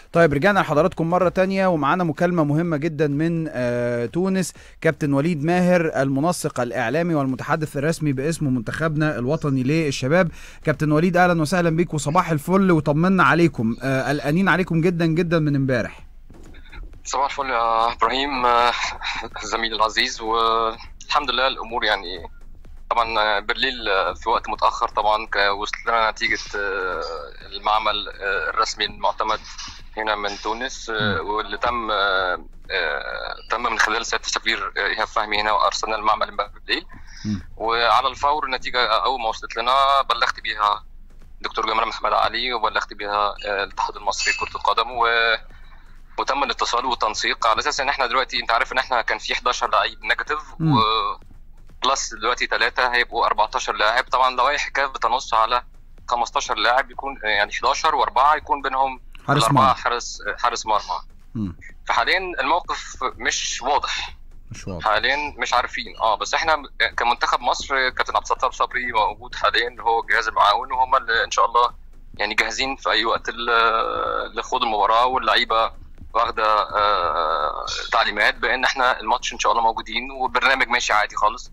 طيب رجعنا لحضراتكم مرة تانية ومعانا مكالمة مهمة جدا من آه تونس كابتن وليد ماهر المنسق الإعلامي والمتحدث الرسمي باسم منتخبنا الوطني للشباب كابتن وليد أهلا وسهلا بيك وصباح الفل وطمنا عليكم آه قلقانين عليكم جدا جدا من امبارح صباح الفل يا ابراهيم آه، زميلي العزيز والحمد لله الامور يعني طبعا آه، بالليل آه، في وقت متاخر طبعا ك- وصلت لنا نتيجه آه، المعمل آه، الرسمي المعتمد هنا من تونس آه، واللي تم آه، آه، تم من خلال سياده السفير آه، ايهاب فهمي هنا وارسلنا المعمل امبارح بالليل مم. وعلى الفور النتيجه اول ما وصلت لنا بلغت بيها دكتور جمال محمد علي وبلغت بيها آه، الاتحاد المصري لكره القدم و وتم الاتصال والتنسيق على اساس ان احنا دلوقتي انت عارف ان احنا كان في 11 لعيب نيجاتيف مم. و بلس دلوقتي ثلاثه هيبقوا 14 لاعب طبعا لوائح كاف بتنص على 15 لاعب يكون يعني 11 واربعه يكون بينهم حارس الاربعه مرمى حارس حارس مرمى مم. فحاليا الموقف مش واضح مش واضح حاليا مش عارفين اه بس احنا كمنتخب مصر كابتن عبد الستار صبري موجود حاليا هو الجهاز المعاون وهم اللي ان شاء الله يعني جاهزين في اي وقت ل- لخوض المباراه واللعيبه واخده آه، تعليمات بان احنا الماتش ان شاء الله موجودين والبرنامج ماشي عادي خالص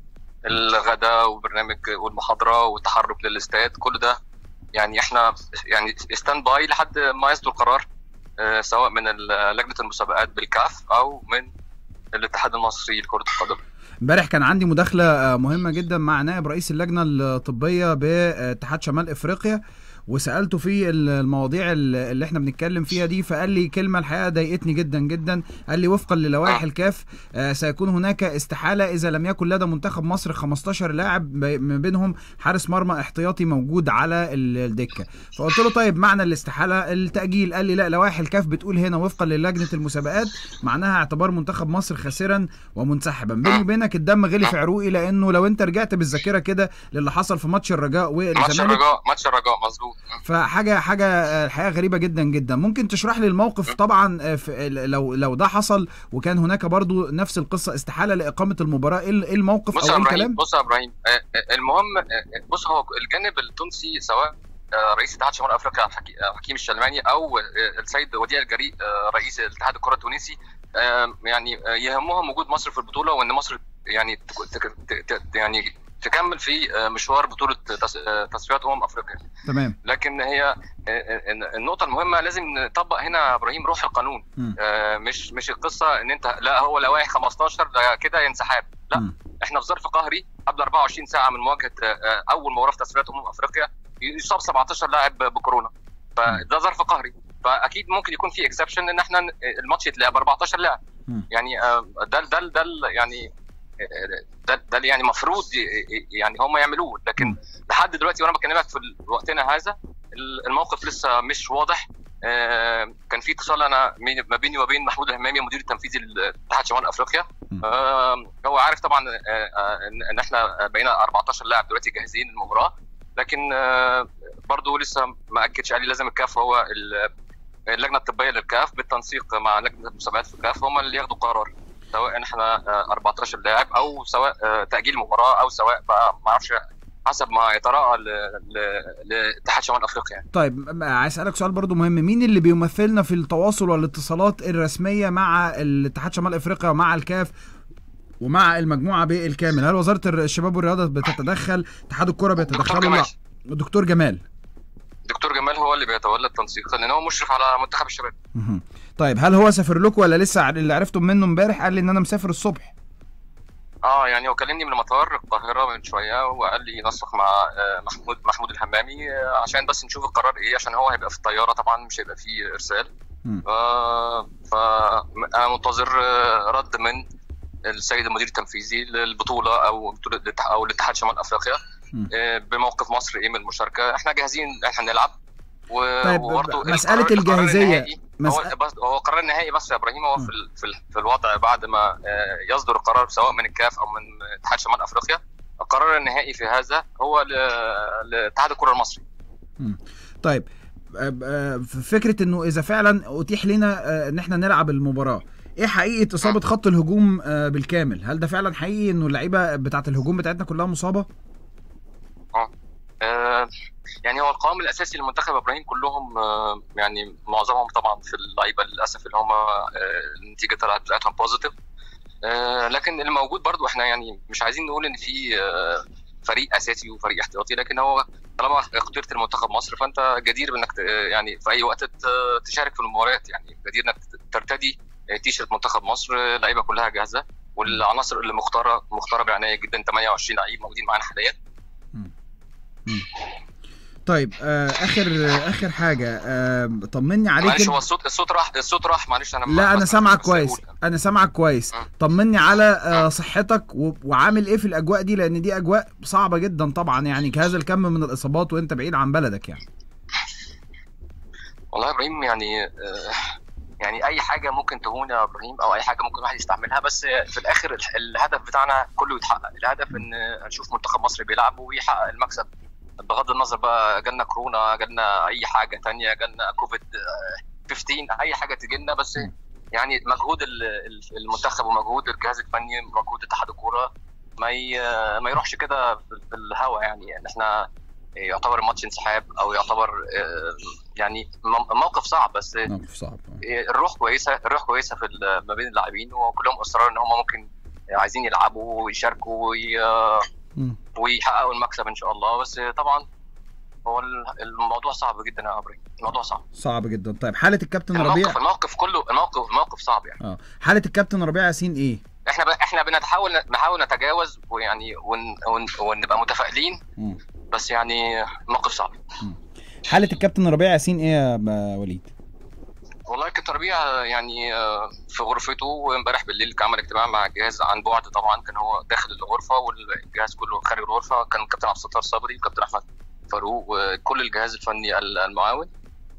الغداء وبرنامج والمحاضره والتحرك للاستاد كل ده يعني احنا يعني ستاند باي لحد ما يصدر قرار آه، سواء من ال- لجنه المسابقات بالكاف او من الاتحاد المصري لكره القدم امبارح كان عندي مداخلة آه، مهمة جدا مع نائب رئيس اللجنة الطبية باتحاد شمال افريقيا وسالته في المواضيع اللي احنا بنتكلم فيها دي فقال لي كلمه الحقيقه ضايقتني جدا جدا قال لي وفقا للوائح الكاف آه، سيكون هناك استحاله اذا لم يكن لدى منتخب مصر 15 لاعب ب- من بينهم حارس مرمى احتياطي موجود على ال- الدكه فقلت له طيب معنى الاستحاله التاجيل قال لي لا لوائح الكاف بتقول هنا وفقا للجنه المسابقات معناها اعتبار منتخب مصر خاسرا ومنسحبا بيني وبينك الدم غلي في عروقي لانه لو انت رجعت بالذاكره كده للي حصل في ماتش الرجاء ماتش والزمالك الرجاء ماتش الرجاء مظبوط فحاجه حاجه آه، الحقيقه غريبه جدا جدا ممكن تشرح لي الموقف طبعا آه، في لو لو ده حصل وكان هناك برضو نفس القصه استحاله لاقامه المباراه ايه ال- إيه الموقف بص او يا ايه ابراهيم الكلام بص يا ابراهيم آه، آه، المهم آه، آه، بص هو الجانب التونسي سواء آه، رئيس اتحاد شمال افريقيا حكي- آه، حكيم الشلماني او آه، السيد وديع الجريء آه، رئيس الاتحاد الكره التونسي آه، يعني آه، يهمهم وجود مصر في البطوله وان مصر يعني تك- تك- ت- ت- يعني تكمل في آه، مشوار بطوله تص- آه، تصفيات امم افريقيا تمام لكن هي آه، آه، النقطه المهمه لازم نطبق هنا يا ابراهيم روح القانون مم. آه، مش مش القصه ان انت لا هو لوائح 15 ده كده ينسحاب لا مم. احنا في ظرف قهري قبل 24 ساعه من مواجهه آه، اول مباراه في تصفيات امم افريقيا يصاب 17 لاعب بكورونا فده ظرف قهري فاكيد ممكن يكون في اكسبشن ان احنا الماتش يتلعب 14 لاعب مم. يعني آه، ده ده ده يعني آه، ده ده اللي يعني المفروض يعني هم يعملوه لكن مم. لحد دلوقتي وانا بكلمك في وقتنا هذا الموقف لسه مش واضح آه، كان في اتصال انا مين- ما بيني وبين محمود الهمامي مدير التنفيذي لاتحاد شمال افريقيا مم. آه، هو عارف طبعا آه، آه، ان إن احنا بقينا 14 لاعب دلوقتي جاهزين للمباراه لكن آه، برضه لسه ما اكدش قال لي لازم الكاف هو ال- اللجنه الطبيه للكاف بالتنسيق مع لجنه المسابقات في الكاف هم اللي ياخدوا قرار سواء احنا آه، 14 لاعب او سواء آه، تاجيل المباراه او سواء بقى ما اعرفش حسب ما يتراءى ل- ل- لاتحاد شمال افريقيا يعني. طيب م- عايز اسالك سؤال برضو مهم مين اللي بيمثلنا في التواصل والاتصالات الرسميه مع الاتحاد شمال افريقيا ومع الكاف ومع المجموعه بالكامل هل وزاره الشباب والرياضه بتتدخل اتحاد الكره دكتور بيتدخل جمال لا دكتور جمال دكتور جمال هو اللي بيتولى التنسيق لان هو مشرف على منتخب الشباب مهم. طيب هل هو سافر لكم ولا لسه ع- اللي عرفتم منه امبارح قال لي ان انا مسافر الصبح اه يعني هو كلمني من مطار القاهره من شويه وقال لي نسق مع آه، محمود محمود الهمامي آه، عشان بس نشوف القرار ايه عشان هو هيبقى في الطياره طبعا مش هيبقى فيه ارسال مم. آه فانا منتظر آه، رد من السيد المدير التنفيذي للبطوله او بطوله الاتح- او الاتحاد شمال افريقيا مم. آه، بموقف مصر ايه من المشاركه احنا جاهزين احنا نلعب و- طيب، وبرضه مسألة القرار- القرار الجاهزية، النهائي مس- هو بس هو القرار النهائي بس يا ابراهيم هو مم. في ال- في ال- في الوضع بعد ما آه، يصدر القرار سواء من الكاف او من اتحاد شمال افريقيا القرار النهائي في هذا هو ل- لاتحاد الكره المصري مم. طيب آه، آه، فكره انه اذا فعلا اتيح لنا آه، ان احنا نلعب المباراه ايه حقيقه اصابه خط الهجوم آه، بالكامل هل ده فعلا حقيقي انه اللعيبه بتاعه الهجوم بتاعتنا كلها مصابه اه آه، يعني هو القوام الاساسي للمنتخب ابراهيم كلهم آه، يعني معظمهم طبعا في اللعيبه للاسف اللي هم آه، النتيجه طلعت بتاعتهم بوزيتيف لكن الموجود برضو احنا يعني مش عايزين نقول ان في آه، فريق اساسي وفريق احتياطي لكن هو طالما اخترت المنتخب مصر فانت جدير بانك ت- يعني في اي وقت ت- تشارك في المباريات يعني جدير انك ترتدي تيشيرت منتخب مصر اللعيبه كلها جاهزه والعناصر اللي مختاره مختاره بعنايه جدا 28 لعيب موجودين معانا حاليا طيب آه اخر اخر حاجه آه طمني عليك معلش انت- هو الصوت الصوت راح الصوت راح معلش انا لا انا بس- سامعك بس كويس أقول. انا سامعك كويس مم. طمني على آه، صحتك و- وعامل ايه في الاجواء دي لان دي اجواء صعبه جدا طبعا يعني جهاز الكم من الاصابات وانت بعيد عن بلدك يعني والله يا ابراهيم يعني آه، يعني اي حاجه ممكن تهون يا ابراهيم او اي حاجه ممكن الواحد يستعملها بس في الاخر ال- الهدف بتاعنا كله يتحقق الهدف ان نشوف منتخب مصر بيلعب ويحقق المكسب بغض النظر بقى جالنا كورونا جالنا اي حاجه تانية جالنا كوفيد آه، 15 اي حاجه تجي لنا بس م. يعني مجهود ال- ال- المنتخب ومجهود الجهاز الفني مجهود اتحاد الكوره ما ي- ما يروحش كده في في الهوا يعني, يعني احنا يعتبر الماتش انسحاب او يعتبر آه، يعني م- موقف صعب بس موقف صعب الروح كويسه الروح كويسه في ال- ما بين اللاعبين وكلهم اصرار ان هم ممكن عايزين يلعبوا ويشاركوا وي- مم. ويحققوا المكسب ان شاء الله بس طبعا هو ال- الموضوع صعب جدا يا ابراهيم الموضوع صعب صعب جدا طيب حاله الكابتن ربيع الموقف الموقف كله الموقف الموقف صعب يعني اه حاله الكابتن ربيع ياسين ايه احنا ب... احنا بنحاول نحاول نتجاوز ويعني ون... ون... ونبقى متفائلين مم. بس يعني الموقف صعب حاله الكابتن ربيع ياسين ايه يا ب- وليد والله كابتن ربيع يعني آه، في غرفته وامبارح بالليل كان عمل اجتماع مع الجهاز عن بعد طبعا كان هو داخل الغرفه والجهاز كله خارج الغرفه كان الكابتن عبد الستار صبري والكابتن احمد فاروق وكل الجهاز الفني المعاون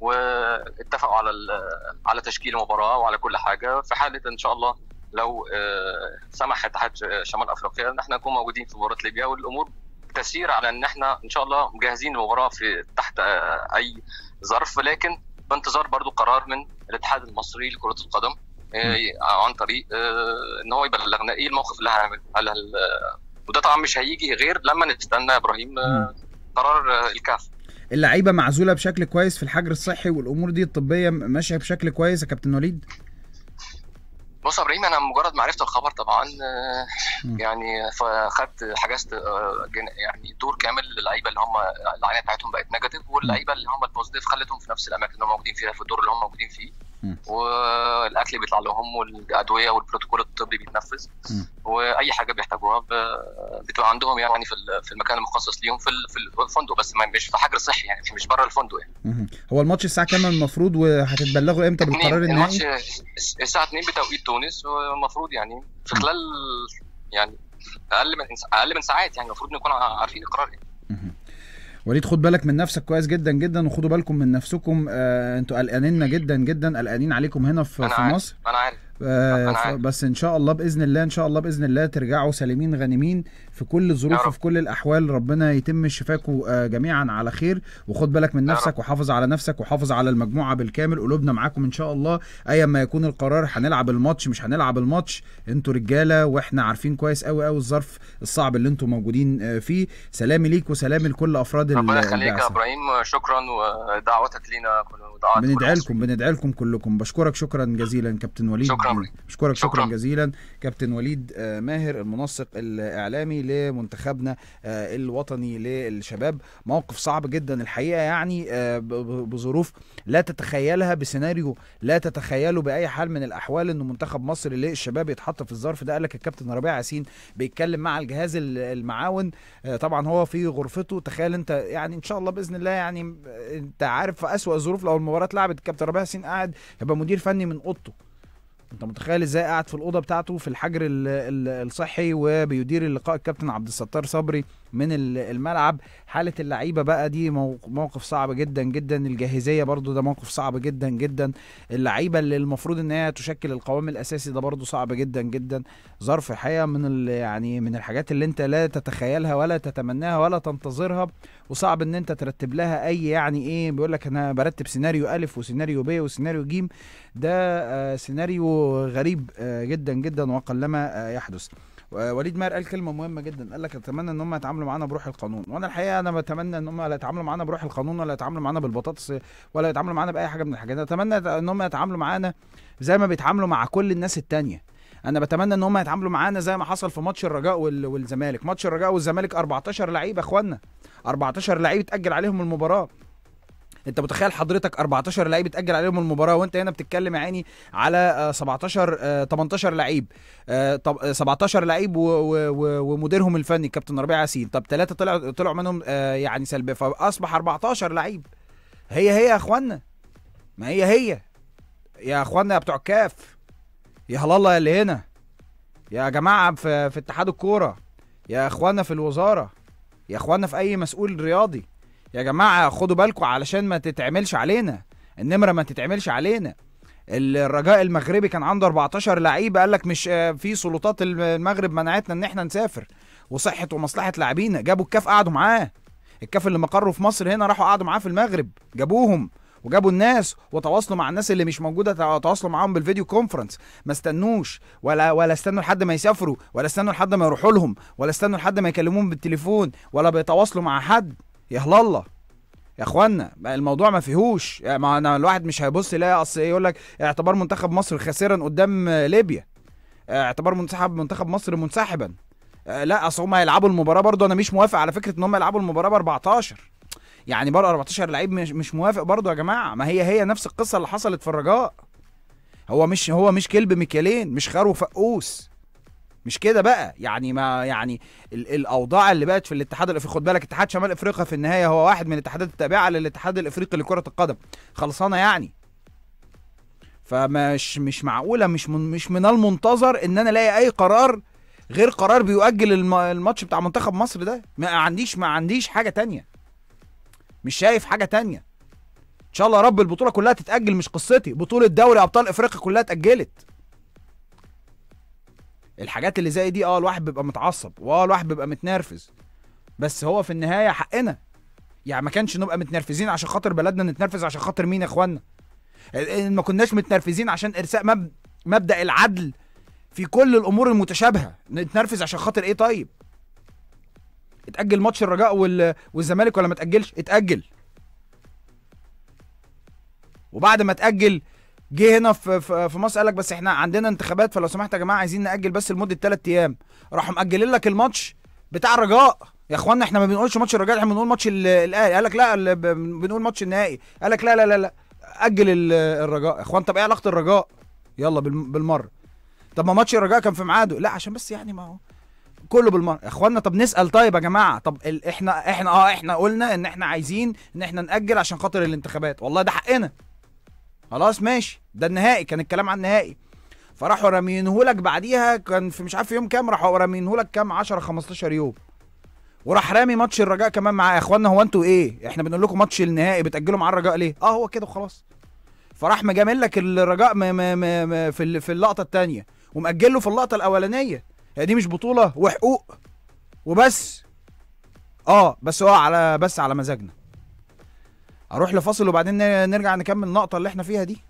واتفقوا على ال- على تشكيل المباراه وعلى كل حاجه في حاله ان شاء الله لو آه، سمح اتحاد شمال افريقيا ان احنا نكون موجودين في مباراه ليبيا والامور تسير على ان احنا ان شاء الله مجهزين المباراه في تحت آه، اي ظرف لكن بانتظار برضو قرار من الاتحاد المصري لكرة القدم آه، عن طريق آه، ان هو يبلغنا ايه الموقف اللي هنعمل هل هل وده طبعا مش هيجي غير لما نستنى يا ابراهيم آه، قرار آه، الكاف اللعيبه معزوله بشكل كويس في الحجر الصحي والامور دي الطبيه م- ماشيه بشكل كويس يا كابتن وليد بص يا ابراهيم انا مجرد ما عرفت الخبر طبعا آه، مم. يعني فخدت حجزت آه، جن- يعني دور كامل للعيبه اللي هم العينه بتاعتهم بقت نيجاتيف واللعيبه اللي هم البوزيتيف خليتهم في نفس الاماكن اللي هم موجودين فيها في الدور اللي هم موجودين فيه مم. والاكل بيطلع لهم والادويه والبروتوكول الطبي بيتنفذ مم. واي حاجه بيحتاجوها ب- بتبقى عندهم يعني في ال- في المكان المخصص ليهم في ال- في الفندق بس ما مش في حجر صحي يعني مش بره الفندق يعني مهم. هو الماتش الساعه كام المفروض وهتتبلغوا امتى بالقرار اتنين- النهائي الماتش الساعه 2 بتوقيت تونس والمفروض يعني في خلال يعني اقل من اقل من ساعات يعني المفروض نكون عارفين القرار يعني. مهم. وليد خد بالك من نفسك كويس جدا جدا وخدوا بالكم من نفسكم آه انتوا قلقانين جدا جدا قلقانين عليكم هنا في, أنا في عارف. مصر انا عارف آه أنا ف- عارف. بس ان شاء الله باذن الله ان شاء الله باذن الله ترجعوا سالمين غانمين في كل الظروف يا رب. وفي كل الاحوال ربنا يتم شفاكم آه جميعا على خير وخد بالك من يا نفسك رب. وحافظ على نفسك وحافظ على المجموعه بالكامل قلوبنا معاكم ان شاء الله ايا ما يكون القرار هنلعب الماتش مش هنلعب الماتش انتوا رجاله واحنا عارفين كويس قوي قوي الظرف الصعب اللي انتوا موجودين آه فيه سلامي ليك وسلامي لكل افراد ربنا يخليك يا البعثه ابراهيم شكرا ودعوتك لينا ودعوات كل بندعي مصر. لكم بندعي لكم كلكم بشكرك شكرا جزيلا كابتن وليد شكرا وليد. بشكرك شكرا, شكرا. جزيلا كابتن وليد آه، ماهر المنسق الاعلامي لمنتخبنا آه، الوطني للشباب موقف صعب جدا الحقيقه يعني آه، ب- ب- بظروف لا تتخيلها بسيناريو لا تتخيله باي حال من الاحوال انه منتخب مصر للشباب يتحط في الظرف ده قال لك الكابتن ربيع ياسين بيتكلم مع الجهاز ال- المعاون آه، طبعا هو في غرفته تخيل انت يعني ان شاء الله باذن الله يعني آه، انت عارف في اسوأ الظروف لو المباراه اتلعبت الكابتن ربيع ياسين قاعد يبقى مدير فني من اوضته انت متخيل ازاي قاعد في الاوضه بتاعته في الحجر ال- ال- الصحي وبيدير اللقاء الكابتن عبد الستار صبري من ال- الملعب حاله اللعيبه بقى دي مو- موقف صعب جدا جدا الجاهزيه برضو ده موقف صعب جدا جدا اللعيبه اللي المفروض ان هي تشكل القوام الاساسي ده برضو صعب جدا جدا ظرف الحقيقه من ال- يعني من الحاجات اللي انت لا تتخيلها ولا تتمناها ولا تنتظرها وصعب ان انت ترتب لها اي يعني ايه بيقول لك انا برتب سيناريو الف وسيناريو ب وسيناريو جيم ده آه، سيناريو غريب آه، جدا جدا وقلما آه، يحدث وليد ماهر قال كلمه مهمه جدا قال لك اتمنى ان هم يتعاملوا معانا بروح القانون وانا الحقيقه انا بتمنى ان هم لا يتعاملوا معانا بروح القانون ولا يتعاملوا معانا بالبطاطس ولا يتعاملوا معانا باي حاجه من الحاجات دي. اتمنى ان هم يتعاملوا معانا زي ما بيتعاملوا مع كل الناس التانية انا بتمنى ان هم يتعاملوا معانا زي ما حصل في ماتش الرجاء وال- والزمالك ماتش الرجاء والزمالك 14 لعيب يا اخوانا 14 لعيب اتاجل عليهم المباراه انت متخيل حضرتك 14 لعيب اتاجل عليهم المباراه وانت هنا بتتكلم يا عيني على آه، 17 آه، 18 لعيب آه، طب آه، 17 لعيب و- و- و- ومديرهم الفني كابتن ربيع ياسين طب ثلاثه طلعوا طلعوا منهم آه، يعني سلبي فاصبح 14 لعيب هي هي يا اخوانا ما هي هي يا اخوانا يا بتوع الكاف يا هلاله يا اللي هنا يا جماعه في في اتحاد الكوره يا اخوانا في الوزاره يا اخوانا في اي مسؤول رياضي يا جماعه خدوا بالكم علشان ما تتعملش علينا النمره ما تتعملش علينا الرجاء المغربي كان عنده 14 لعيب قال لك مش آه، في سلطات المغرب منعتنا ان احنا نسافر وصحه ومصلحه لاعبينا جابوا الكاف قعدوا معاه الكاف اللي مقره في مصر هنا راحوا قعدوا معاه في المغرب جابوهم وجابوا الناس وتواصلوا مع الناس اللي مش موجوده توا- تواصلوا معاهم بالفيديو كونفرنس ما استنوش ولا ولا استنوا لحد ما يسافروا ولا استنوا لحد ما يروحوا لهم ولا استنوا لحد ما يكلموهم بالتليفون ولا بيتواصلوا مع حد يا الله يا اخوانا بقى الموضوع ما فيهوش يعني ما انا الواحد مش هيبص يلاقي اصل يقول لك اعتبار منتخب مصر خاسرا قدام آه، ليبيا اعتبار منسحب منتخب مصر منسحبا آه، لا اصل هم هيلعبوا المباراه برضه انا مش موافق على فكره ان هم يلعبوا المباراه ب 14 يعني برضه 14 لعيب مش مش موافق برضه يا جماعه ما هي هي نفس القصه اللي حصلت في الرجاء هو مش هو مش كلب مكيالين مش خرو فقوس مش كده بقى يعني ما يعني ال- الاوضاع اللي بقت في الاتحاد الافريقي خد بالك اتحاد شمال افريقيا في النهايه هو واحد من الاتحادات التابعه للاتحاد الافريقي لكره القدم خلصانه يعني فمش مش معقوله مش من مش من المنتظر ان انا الاقي اي قرار غير قرار بيؤجل الم- الماتش بتاع منتخب مصر ده ما عنديش ما عنديش حاجه تانية مش شايف حاجه تانية ان شاء الله يا رب البطوله كلها تتاجل مش قصتي بطوله دوري ابطال افريقيا كلها اتاجلت الحاجات اللي زي دي اه الواحد بيبقى متعصب واه الواحد بيبقى متنرفز بس هو في النهايه حقنا يعني ما كانش نبقى متنرفزين عشان خاطر بلدنا نتنرفز عشان خاطر مين يا اخوانا ال- ما كناش متنرفزين عشان ارساء مب... مبدا العدل في كل الامور المتشابهه نتنرفز عشان خاطر ايه طيب اتاجل ماتش الرجاء وال... والزمالك ولا ما اتاجلش اتاجل وبعد ما اتاجل جه هنا في في في مصر قال لك بس احنا عندنا انتخابات فلو سمحت يا جماعه عايزين ناجل بس لمده 3 ايام راحوا مأجلين لك الماتش بتاع الرجاء يا اخوانا احنا ما بنقولش ماتش الرجاء احنا بنقول ماتش ال- الاهلي قال لك لا ال- ب- بنقول ماتش النهائي قال لك لا لا لا لا اجل ال- الرجاء يا اخوان طب ايه علاقه الرجاء يلا بالم- بالمره طب ما ماتش الرجاء كان في ميعاده لا عشان بس يعني ما هو كله بالمره يا اخوانا طب نسال طيب يا جماعه طب ال... احنا احنا اه احنا قلنا ان احنا عايزين ان احنا ناجل عشان خاطر الانتخابات والله ده حقنا خلاص ماشي ده النهائي كان الكلام عن النهائي فراحوا رامينهولك بعديها كان في مش عارف يوم كام راحوا رامينهولك كام 10 15 يوم وراح رامي ماتش الرجاء كمان معاه يا اخوانا هو انتوا ايه احنا بنقول لكم ماتش النهائي بتاجلوا مع الرجاء ليه اه هو كده وخلاص فراح مجامل لك الرجاء م م م م في ال- في اللقطه الثانيه ومأجل له في اللقطه الاولانيه هي دي مش بطوله وحقوق وبس اه بس هو على بس على مزاجنا اروح لفاصل وبعدين ن- نرجع نكمل النقطه اللي احنا فيها دي